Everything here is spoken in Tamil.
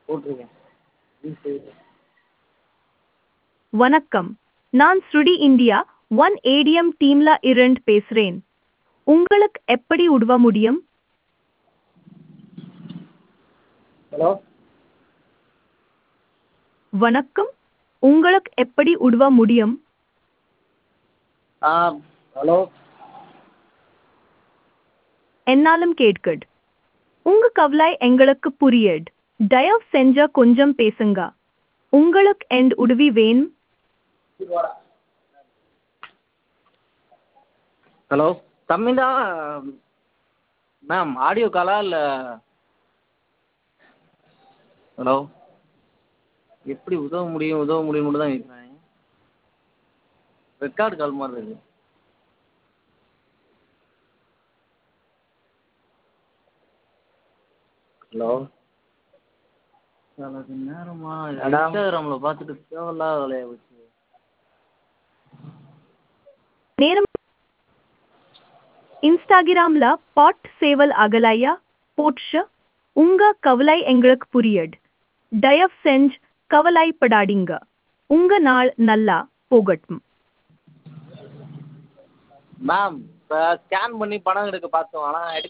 போட்டிருக்கேன் ஜிபே வணக்கம் நான் ஸ்ருடி இந்தியா ஒன் ஏடிஎம் டீம்ல இருந்து பேசுறேன் உங்களுக்கு எப்படி உதவ முடியும் ஹலோ வணக்கம் உங்களுக்கு எப்படி உதவ முடியும் ஆ ஹலோ என்னாலும் கேட்குது உங்க கவலை எங்களுக்கு புரியுது தயவு செஞ்ச கொஞ்சம் பேசுங்க உங்களுக்கு எந்த உதவி வேணும் ஹலோ தமிழா மேம் ஆடியோ காலா இல்லை ஹலோ எப்படி உதவ முடியும் உதவ முடியும் மட்டும் தான் கேட்குறாங்க ரெக்கார்டு கால் மாதிரி இருக்கு ஹலோ எனக்கு நேரமா இன்ஸ்டாகிராமில் பார்த்துட்டு தேவையில்லாத வேலையாக போச்சு நேரம் இன்ஸ்டாகிராம்ல பாட் சேவல் அகலையா போட்ஷ உங்க கவலை எங்களுக்கு புரியுது தயவு செஞ்சு கவலைப்படாதீங்க உங்க நாள் நல்லா போகட்டும் மேம் இப்போ ஸ்கேன் பண்ணி பணம் எடுக்க பார்த்தோம் ஆனால்